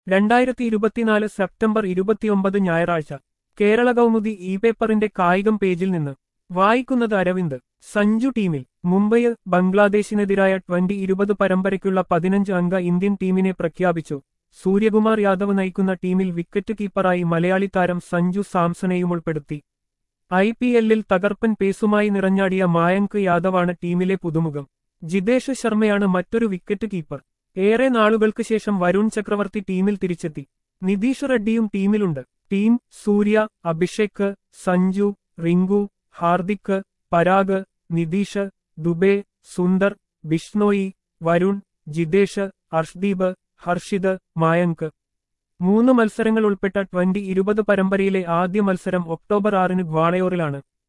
രണ്ടായിരത്തി ഇരുപത്തിനാല് സെപ്റ്റംബർ ഇരുപത്തിയൊമ്പത് ഞായറാഴ്ച കേരള കൗമുദി ഇ പേപ്പറിന്റെ കായികം പേജിൽ നിന്ന് വായിക്കുന്നത് അരവിന്ദ് സഞ്ജു ടീമിൽ മുംബൈയിൽ ബംഗ്ലാദേശിനെതിരായ ട്വന്റി ഇരുപത് പരമ്പരയ്ക്കുള്ള പതിനഞ്ച് അംഗ ഇന്ത്യൻ ടീമിനെ പ്രഖ്യാപിച്ചു സൂര്യകുമാർ യാദവ് നയിക്കുന്ന ടീമിൽ വിക്കറ്റ് കീപ്പറായി മലയാളി താരം സഞ്ജു സാംസണെയും ഉൾപ്പെടുത്തി ഐ പി എല്ലിൽ തകർപ്പൻ പേസുമായി നിറഞ്ഞാടിയ മായങ്ക് യാദവാണ് ടീമിലെ പുതുമുഖം ജിതേഷ് ശർമ്മയാണ് മറ്റൊരു വിക്കറ്റ് കീപ്പർ ഏറെ നാളുകൾക്ക് ശേഷം വരുൺ ചക്രവർത്തി ടീമിൽ തിരിച്ചെത്തി നിതീഷ് റെഡ്ഡിയും ടീമിലുണ്ട് ടീം സൂര്യ അഭിഷേക് സഞ്ജു റിങ്കു ഹാർദിക് പരാഗ് നിതീഷ് ദുബെ സുന്ദർ ബിഷ്ണോയി വരുൺ ജിതേഷ് അർഷ്ദീപ് ഹർഷിത് മായങ്ക് മൂന്ന് മത്സരങ്ങൾ ഉൾപ്പെട്ട ട്വന്റി ഇരുപത് പരമ്പരയിലെ ആദ്യ മത്സരം ഒക്ടോബർ ആറിന് ഗ്വാളയോറിലാണ്